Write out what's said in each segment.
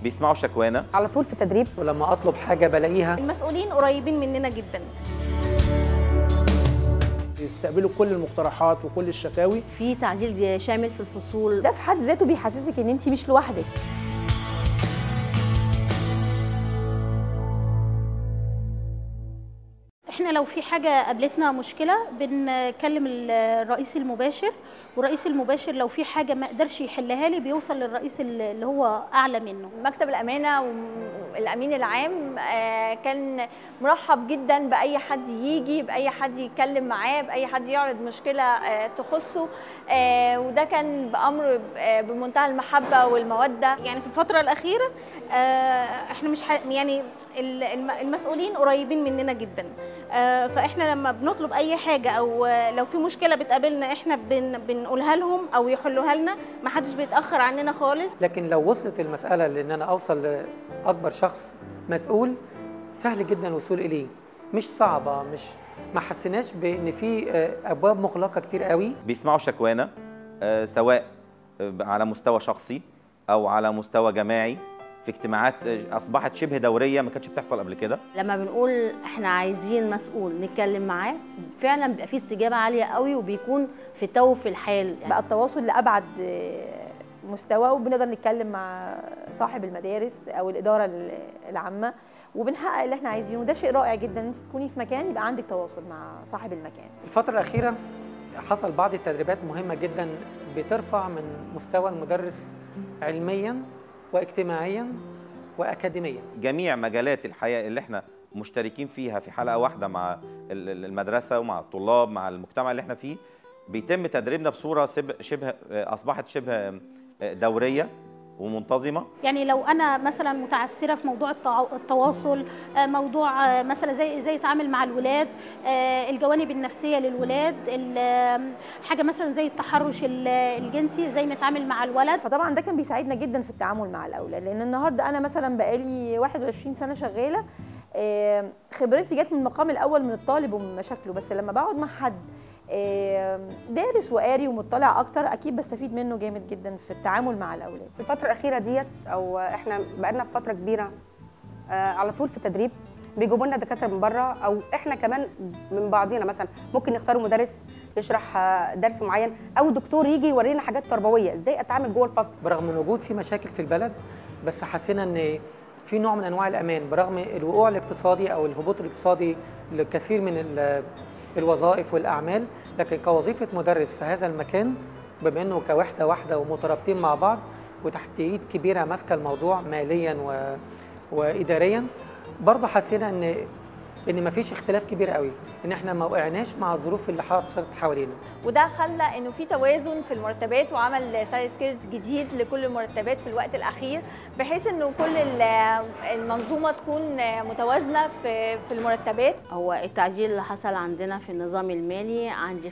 بيسمعوا شكوانا على طول في تدريب ولما اطلب حاجه بلاقيها المسؤولين قريبين مننا جدا يستقبلوا كل المقترحات وكل الشكاوي في تعديل شامل في الفصول ده في حد ذاته بيحسسك ان انت مش لوحدك احنا لو في حاجه قابلتنا مشكله بنكلم الرئيس المباشر والرئيس المباشر لو في حاجه ما قدرش يحلها لي بيوصل للرئيس اللي هو اعلى منه مكتب الامانه والامين العام آه، كان مرحب جدا باي حد يجي باي حد يتكلم معاه باي حد يعرض مشكله آه، تخصه آه، وده كان بامر آه، بمنتهى المحبه والموده يعني في الفتره الاخيره آه، احنا مش ح... يعني ال- الم- المسؤولين قريبين مننا جدا آه، فاحنا لما بنطلب اي حاجه او آه، لو في مشكله بتقابلنا احنا بن... بنقولها لهم او يحلوها لنا ما حدش بيتاخر عننا خالص لكن لو وصلت المساله لان انا اوصل لاكبر شخص مسؤول سهل جدا الوصول اليه مش صعبه مش ما حسيناش بان في آه، ابواب مغلقه كتير قوي بيسمعوا شكوانا آه، سواء آه، على مستوى شخصي او على مستوى جماعي في اجتماعات آه، اصبحت شبه دوريه ما كانتش بتحصل قبل كده لما بنقول احنا عايزين مسؤول نتكلم معاه فعلا بيبقى فيه استجابه عاليه قوي وبيكون في تو في الحال يعني بقى التواصل لابعد آه، مستوى وبنقدر نتكلم مع صاحب المدارس او الاداره ال- العامه وبنحقق اللي احنا عايزينه وده شيء رائع جدا ان انت تكوني في مكان يبقى عندك تواصل مع صاحب المكان الفتره الاخيره حصل بعض التدريبات مهمه جدا بترفع من مستوى المدرس علميا واجتماعيا واكاديميا جميع مجالات الحياه اللي احنا مشتركين فيها في حلقه واحده مع ال- ال- المدرسه ومع الطلاب مع المجتمع اللي احنا فيه بيتم تدريبنا بصوره سب- شبه آه، اصبحت شبه آه، دوريه ومنتظمه يعني لو انا مثلا متعثره في موضوع التع- التواصل آه، موضوع آه، مثلا زي ازاي اتعامل مع الولاد آه، الجوانب النفسيه للولاد ال- آم، حاجه مثلا زي التحرش ال- الجنسي ازاي نتعامل مع الولد فطبعا ده كان بيساعدنا جدا في التعامل مع الاولاد لان النهارده انا مثلا بقالي 21 سنه شغاله آه، خبرتي جت من المقام الاول من الطالب ومن مشاكله بس لما بقعد مع حد آه، دارس وقاري ومطلع اكتر اكيد بستفيد منه جامد جدا في التعامل مع الاولاد في الفترة الأخيرة ديت أو إحنا بقالنا في فترة كبيرة آه، على طول في تدريب بيجيبوا لنا دكاترة من بره أو إحنا كمان من بعضينا مثلا ممكن يختاروا مدرس يشرح آه، درس معين أو دكتور يجي يورينا حاجات تربوية إزاي أتعامل جوه الفصل برغم من وجود في مشاكل في البلد بس حسينا ان في نوع من انواع الامان برغم الوقوع الاقتصادي او الهبوط الاقتصادي لكثير من ال- الوظائف والاعمال لكن كوظيفه مدرس في هذا المكان بما انه كوحده واحده ومترابطين مع بعض وتحت ايد كبيره ماسكه الموضوع ماليا و... واداريا برضه حسينا ان ان مفيش اختلاف كبير قوي ان احنا ما وقعناش مع الظروف اللي حصلت حوالينا وده خلى انه في توازن في المرتبات وعمل سالري سكيلز جديد لكل المرتبات في الوقت الاخير بحيث انه كل ال- المنظومه تكون متوازنه في في المرتبات هو التعديل اللي حصل عندنا في النظام المالي عندي 25%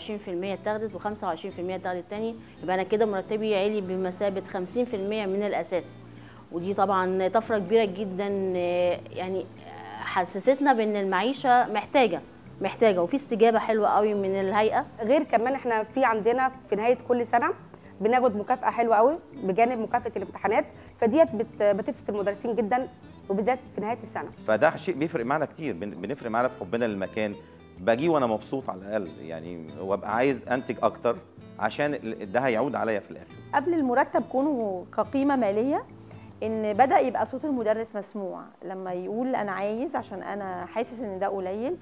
اتاخدت و25% اتاخدت تاني يبقى انا كده مرتبي عالي بمثابه 50% من الاساسي ودي طبعا طفره كبيره جدا آه، يعني آه، حسستنا بان المعيشه محتاجه محتاجه وفي استجابه حلوه قوي من الهيئه غير كمان إحنا في عندنا في نهاية كل سنة بناخد مكافأة حلوة قوي بجانب مكافأة الامتحانات فديت بت- بتبسط المدرسين جدا وبالذات في نهاية السنة فده شيء بيفرق معنا كتير بن- بنفرق معنا في حبنا للمكان باجي وانا مبسوط على الاقل يعني وابقى عايز انتج اكتر عشان ال- ده هيعود عليا في الاخر قبل المرتب كونه كقيمه ماليه ان بدا يبقى صوت المدرس مسموع لما يقول انا عايز عشان انا حاسس ان ده قليل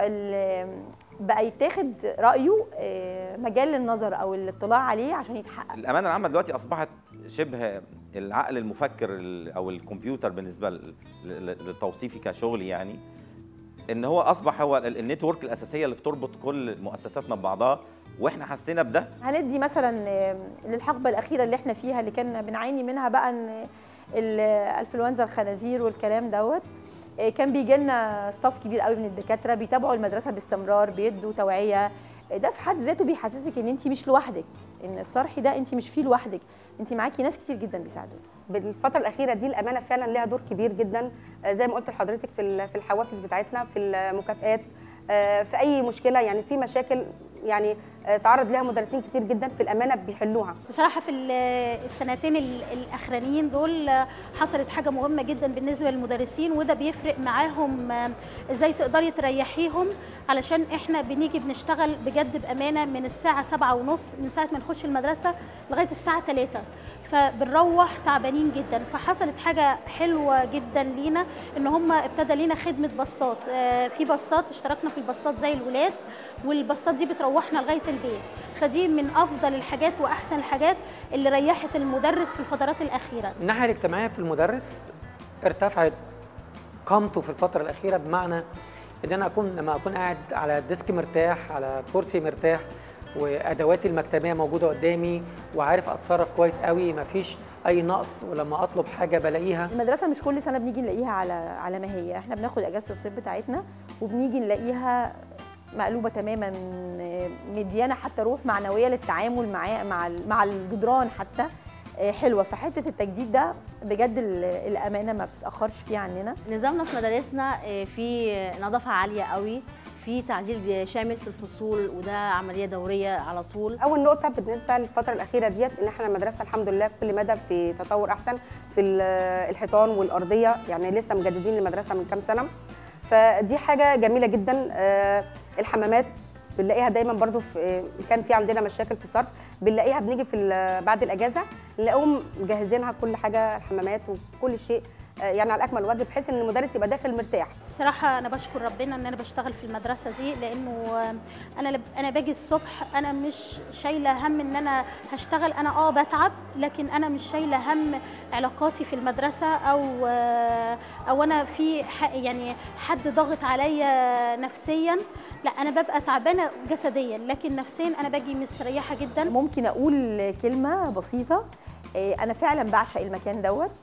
فال بقى يتاخد رايه آه، مجال للنظر او الاطلاع عليه عشان يتحقق الامانه العامه دلوقتي اصبحت شبه العقل المفكر ال- او الكمبيوتر بالنسبه ل- ل- للتوصيفي كشغل يعني ان هو اصبح هو ال- النتورك الاساسيه اللي بتربط كل مؤسساتنا ببعضها واحنا حسينا بده هندي مثلا آه، للحقبه الاخيره اللي احنا فيها اللي كنا بنعاني منها بقى ان الانفلونزا الخنازير والكلام دوت آه، كان بيجي لنا ستاف كبير قوي من الدكاتره بيتابعوا المدرسه باستمرار بيدوا توعيه آه، ده في حد ذاته بيحسسك ان انت مش لوحدك ان الصرح ده انت مش فيه لوحدك انت معاكي ناس كتير جدا بيساعدوكي بالفترة الأخيرة دي الأمانة فعلا لها دور كبير جدا آه، زي ما قلت لحضرتك في ال- في الحوافز بتاعتنا في المكافآت آه، في أي مشكلة يعني في مشاكل يعني آه، تعرض لها مدرسين كتير جدا في الامانه بيحلوها بصراحه في ال- السنتين ال- الاخرانيين دول آه، حصلت حاجه مهمه جدا بالنسبه للمدرسين وده بيفرق معاهم آه، ازاي تقدري تريحيهم علشان احنا بنيجي بنشتغل بجد بامانه من الساعه سبعة ونص من ساعه ما نخش المدرسه لغايه الساعه 3 فبنروح تعبانين جدا فحصلت حاجه حلوه جدا لينا ان هم ابتدى لينا خدمه باصات آه، في باصات اشتركنا في الباصات زي الولاد والباصات دي بتروحنا لغايه البيت فدي من افضل الحاجات واحسن الحاجات اللي ريحت المدرس في الفترات الاخيره الناحيه الاجتماعيه في المدرس ارتفعت قامته في الفتره الاخيره بمعنى ان انا اكون لما اكون قاعد على ديسك مرتاح على كرسي مرتاح وادواتي المكتبيه موجوده قدامي وعارف اتصرف كويس قوي مفيش اي نقص ولما اطلب حاجه بلاقيها المدرسه مش كل سنه بنيجي نلاقيها على على ما هي احنا بناخد اجازه الصيف بتاعتنا وبنيجي نلاقيها مقلوبه تماما مديانه حتى روح معنويه للتعامل مع مع ال- مع الجدران حتى آه، حلوه فحته التجديد ده بجد ال- الامانه ما بتتاخرش فيه عننا نظامنا في مدارسنا آه، في نظافه عاليه قوي في تعديل شامل في الفصول وده عمليه دوريه على طول اول نقطه بالنسبه للفتره الاخيره ديت ان احنا المدرسه الحمد لله كل مدى في تطور احسن في ال- الحيطان والارضيه يعني لسه مجددين المدرسه من كام سنه فدي حاجه جميله جدا آه، الحمامات بنلاقيها دايما برضو في كان في عندنا مشاكل في الصرف بنلاقيها بنيجي في ال- بعد الاجازه نلاقيهم مجهزينها كل حاجه الحمامات وكل شيء آه، يعني على اكمل وجه بحيث ان المدرس يبقى داخل مرتاح صراحة أنا بشكر ربنا إن أنا بشتغل في المدرسة دي لأنه أنا لب- أنا باجي الصبح أنا مش شايلة هم إن أنا هشتغل أنا أه بتعب لكن أنا مش شايلة هم علاقاتي في المدرسة أو أو أنا في ح- يعني حد ضاغط عليا نفسيا لا أنا ببقى تعبانة جسديا لكن نفسيا أنا باجي مستريحة جدا ممكن اقول كلمه بسيطه آه، انا فعلا بعشق المكان دوت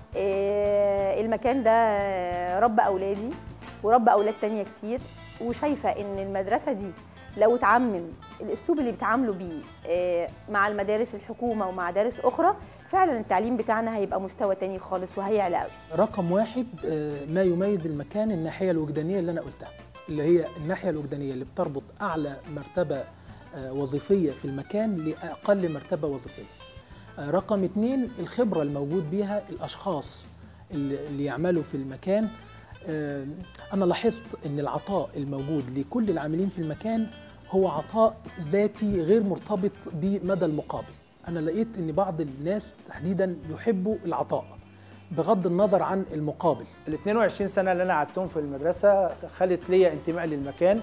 آه، المكان ده رب اولادي ورب اولاد تانية كتير وشايفه ان المدرسه دي لو اتعمم الاسلوب اللي بيتعاملوا بيه آه، مع المدارس الحكومه ومع مدارس اخرى فعلا التعليم بتاعنا هيبقى مستوى تاني خالص وهيعلى قوي رقم واحد آه، ما يميز المكان الناحية الوجدانية اللي أنا قلتها اللي هي الناحية الوجدانية اللي بتربط أعلى مرتبة آه، وظيفية في المكان لأقل مرتبة وظيفية آه، رقم اتنين الخبرة الموجود بيها الأشخاص اللي اللي يعملوا في المكان آه، أنا لاحظت أن العطاء الموجود لكل العاملين في المكان هو عطاء ذاتي غير مرتبط بمدى المقابل أنا لقيت أن بعض الناس تحديدا يحبوا العطاء بغض النظر عن المقابل ال 22 سنه اللي انا قعدتهم في المدرسه خلت ليا انتماء للمكان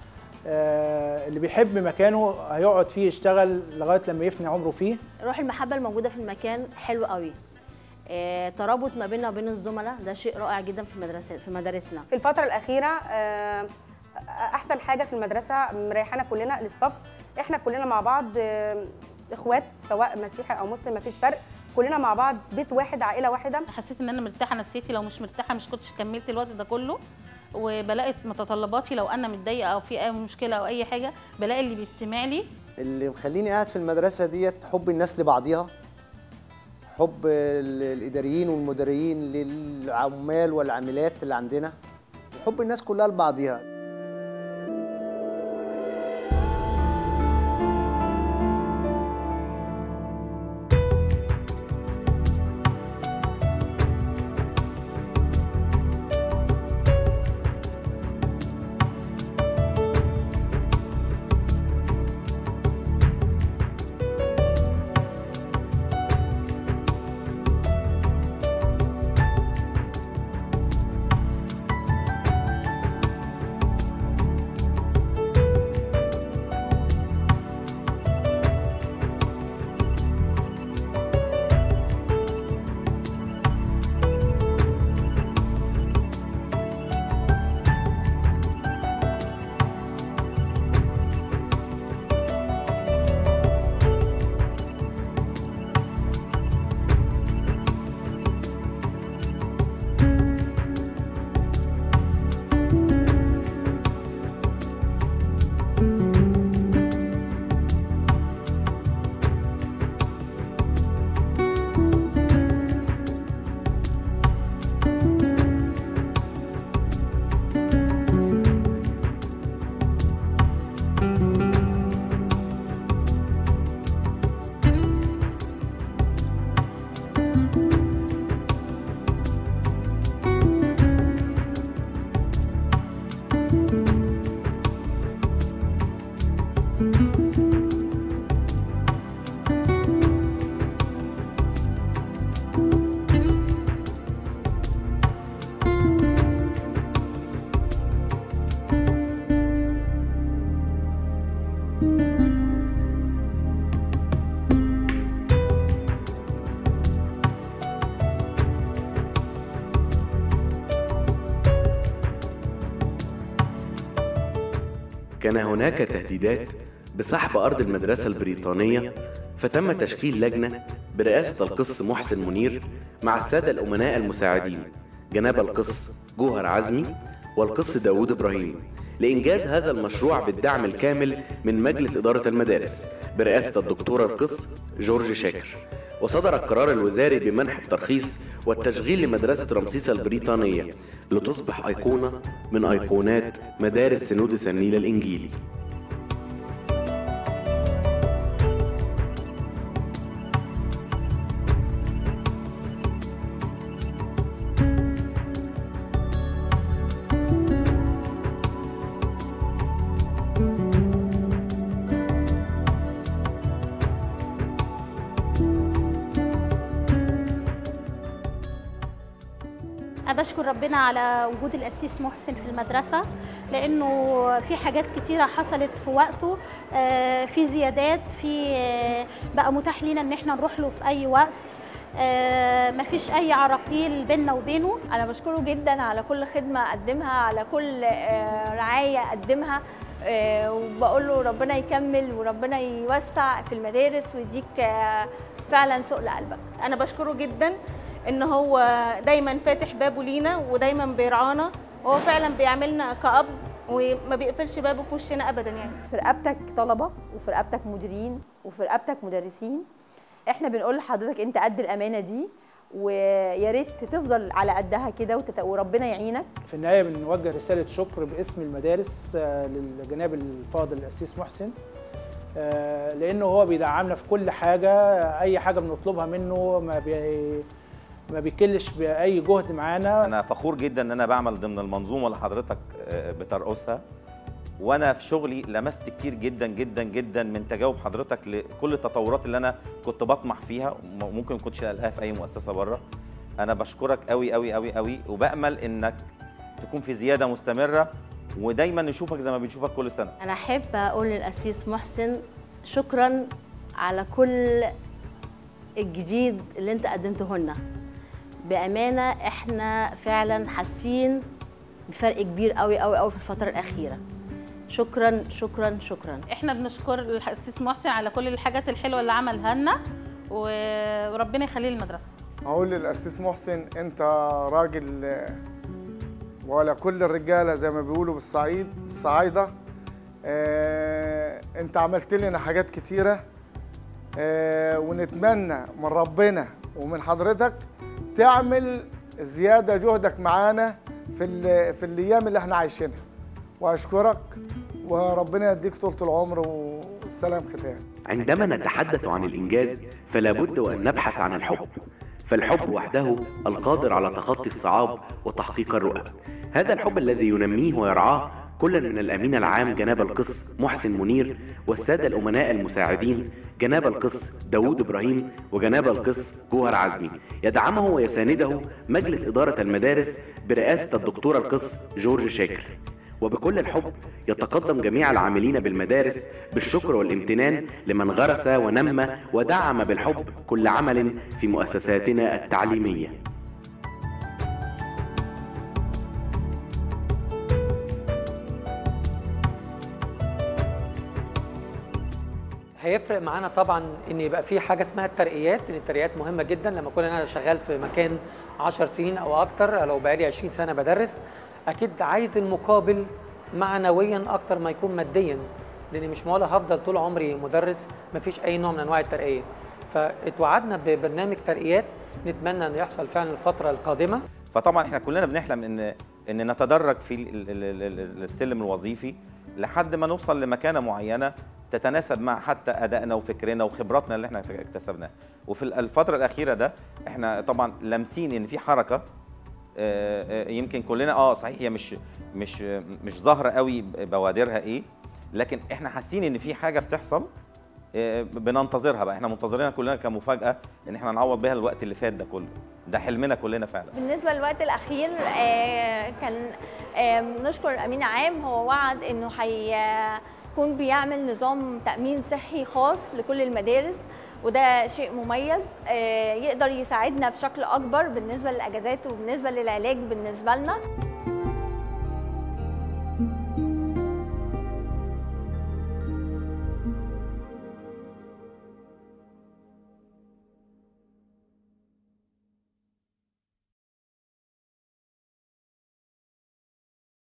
آه، اللي بيحب مكانه هيقعد فيه يشتغل لغايه لما يفني عمره فيه روح المحبه الموجوده في المكان حلو قوي آه، ترابط ما بيننا وبين الزملاء ده شيء رائع جدا في مدرسة في مدارسنا في الفترة الأخيرة آه، أحسن حاجة في المدرسة مريحانا كلنا الاستاف إحنا كلنا مع بعض آه، إخوات سواء مسيحي أو مسلم مفيش فرق كلنا مع بعض بيت واحد عائلة واحدة حسيت ان انا مرتاحه نفسيتي لو مش مرتاحه مش كنتش كملت الوقت ده كله وبلاقي متطلباتي لو انا متضايقه او في اي مشكله او اي حاجه بلاقي اللي بيستمع لي اللي مخليني قاعد في المدرسة ديت حب الناس لبعضيها حب ال- الإداريين والمديرين للعمال والعاملات اللي عندنا وحب الناس كلها لبعضيها كان هناك تهديدات بسحب أرض المدرسة البريطانية فتم تشكيل لجنة برئاسة القس محسن منير مع السادة الأمناء المساعدين جناب القس جوهر عزمي والقس داوود إبراهيم لإنجاز هذا المشروع بالدعم الكامل من مجلس إدارة المدارس برئاسة الدكتورة القس جورج شاكر وصدر القرار الوزاري بمنح الترخيص والتشغيل لمدرسة رمسيس البريطانية لتصبح أيقونة من أيقونات مدارس سنود النيل الإنجيلي بشكر ربنا على وجود القسيس محسن في المدرسة لأنه في حاجات كتيرة حصلت في وقته آه، في زيادات في آه، بقى متاح لينا إن احنا نروح له في أي وقت آه، مفيش أي عراقيل بيننا وبينه انا بشكره جدا على كل خدمه قدمها على كل آه، رعايه قدمها آه، وبقول له ربنا يكمل وربنا يوسع في المدارس ويديك آه، فعلا سؤل قلبك انا بشكره جدا ان هو دايما فاتح بابه لينا ودايما بيرعانا وهو فعلا بيعملنا كأب وما بيقفلش بابه في وشنا ابدا يعني في رقبتك طلبه وفي رقبتك مديرين وفي رقبتك مدرسين احنا بنقول لحضرتك انت قد الامانه دي ويا ريت تفضل على قدها كده وتت... وربنا يعينك في النهايه بنوجه رساله شكر باسم المدارس آه، للجناب الفاضل القسيس محسن آه، لانه هو بيدعمنا في كل حاجه اي حاجه بنطلبها منه ما بي ما بيكلش باي جهد معانا انا فخور جدا ان انا بعمل ضمن المنظومه اللي حضرتك آه، بترأسها وانا في شغلي لمست كتير جدا جدا جدا من تجاوب حضرتك لكل التطورات اللي انا كنت بطمح فيها وممكن ما كنتش الاقيها في اي مؤسسه بره انا بشكرك قوي قوي قوي قوي وبامل انك تكون في زياده مستمره ودايما نشوفك زي ما بنشوفك كل سنه انا احب اقول للاسيس محسن شكرا على كل الجديد اللي انت قدمته لنا بامانه احنا فعلا حاسين بفرق كبير قوي قوي قوي في الفتره الاخيره شكرا شكرا شكرا احنا بنشكر القسيس محسن على كل الحاجات الحلوه اللي عملها لنا و- وربنا يخليه للمدرسه اقول للاسيس محسن انت راجل آه، ولا كل الرجاله زي ما بيقولوا بالصعيد الصعايده آه، انت عملت لنا حاجات كتيره آه، ونتمنى من ربنا ومن حضرتك تعمل زياده جهدك معانا في ال- في الايام اللي احنا عايشينها واشكرك وربنا يديك طولة العمر والسلام ختام عندما نتحدث عن الإنجاز فلا بد وأن نبحث عن الحب فالحب وحده القادر على تخطي الصعاب وتحقيق الرؤى هذا الحب الذي ينميه ويرعاه كل من الأمين العام جناب القس محسن منير والسادة الأمناء المساعدين جناب القس داوود إبراهيم وجناب القس جوهر عزمي يدعمه ويسانده مجلس إدارة المدارس برئاسة الدكتور القس جورج شاكر وبكل الحب يتقدم جميع العاملين بالمدارس بالشكر والامتنان لمن غرس ونمى ودعم بالحب كل عمل في مؤسساتنا التعليميه هيفرق معانا طبعا ان يبقى في حاجه اسمها الترقيات ان الترقيات مهمه جدا لما اكون انا شغال في مكان 10 سنين او اكتر لو بقالي 20 سنه بدرس اكيد عايز المقابل معنويا اكتر ما يكون ماديا لان مش معقول هفضل طول عمري مدرس مفيش اي نوع من انواع الترقيه فاتوعدنا ببرنامج ترقيات نتمنى انه يحصل فعلا الفتره القادمه فطبعا احنا كلنا بنحلم ان ان نتدرج في ال- ال- ال- ال- السلم الوظيفي لحد ما نوصل لمكانه معينه تتناسب مع حتى ادائنا وفكرنا وخبراتنا اللي احنا اكتسبناها وفي ال- الفتره الاخيره ده احنا طبعا لامسين ان في حركه آه، آه، يمكن كلنا اه صحيح هي مش مش مش ظاهره قوي بوادرها ايه لكن احنا حاسين ان في حاجه بتحصل آه، بننتظرها بقى احنا منتظرينها كلنا كمفاجاه ان احنا نعوض بيها الوقت اللي فات ده كله ده حلمنا كلنا فعلا بالنسبه للوقت الاخير آه، كان آه، نشكر الامين عام هو وعد انه هيكون بيعمل نظام تامين صحي خاص لكل المدارس وده شيء مميز آه، يقدر يساعدنا بشكل اكبر بالنسبه للاجازات وبالنسبه للعلاج بالنسبه لنا